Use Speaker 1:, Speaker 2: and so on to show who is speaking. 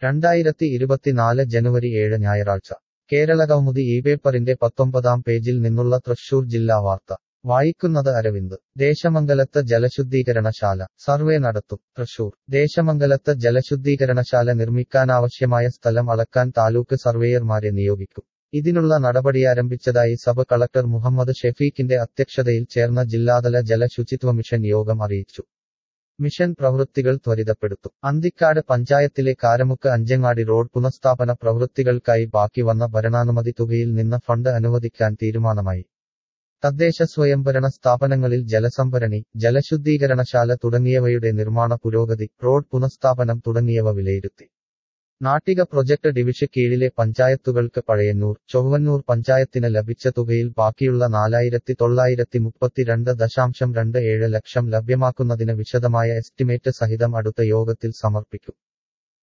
Speaker 1: രണ്ടായിരത്തി ഇരുപത്തിനാല് ജനുവരി ഏഴ് ഞായറാഴ്ച കേരളകൗമുദി ഈ പേപ്പറിന്റെ പത്തൊമ്പതാം പേജിൽ നിന്നുള്ള തൃശൂർ ജില്ലാ വാർത്ത വായിക്കുന്നത് അരവിന്ദ് ദേശമംഗലത്ത് ജലശുദ്ധീകരണശാല സർവേ നടത്തും തൃശൂർ ദേശമംഗലത്ത് ജലശുദ്ധീകരണശാല നിർമ്മിക്കാനാവശ്യമായ സ്ഥലം അളക്കാൻ താലൂക്ക് സർവേയർമാരെ നിയോഗിക്കും ഇതിനുള്ള നടപടിയാരംഭിച്ചതായി സബ് കളക്ടർ മുഹമ്മദ് ഷെഫീഖിന്റെ അധ്യക്ഷതയിൽ ചേർന്ന ജില്ലാതല ജലശുചിത്വ മിഷൻ യോഗം അറിയിച്ചു മിഷൻ പ്രവൃത്തികൾ ത്വരിതപ്പെടുത്തും അന്തിക്കാട് പഞ്ചായത്തിലെ കാരമുക്ക് അഞ്ചങ്ങാടി റോഡ് പുനഃസ്ഥാപന പ്രവൃത്തികൾക്കായി ബാക്കി വന്ന ഭരണാനുമതി തുകയിൽ നിന്ന് ഫണ്ട് അനുവദിക്കാൻ തീരുമാനമായി തദ്ദേശ സ്വയംഭരണ സ്ഥാപനങ്ങളിൽ ജലസംഭരണി ജലശുദ്ധീകരണശാല തുടങ്ങിയവയുടെ നിർമ്മാണ പുരോഗതി റോഡ് പുനഃസ്ഥാപനം തുടങ്ങിയവ വിലയിരുത്തി നാട്ടിക പ്രൊജക്ട് ഡിവിഷ കീഴിലെ പഞ്ചായത്തുകൾക്ക് പഴയന്നൂർ ചൊവ്വന്നൂർ പഞ്ചായത്തിന് ലഭിച്ച തുകയിൽ ബാക്കിയുള്ള നാലായിരത്തി തൊള്ളായിരത്തി മുപ്പത്തിരണ്ട് ദശാംശം രണ്ട് ഏഴ് ലക്ഷം ലഭ്യമാക്കുന്നതിന് വിശദമായ എസ്റ്റിമേറ്റ് സഹിതം അടുത്ത യോഗത്തിൽ സമർപ്പിക്കും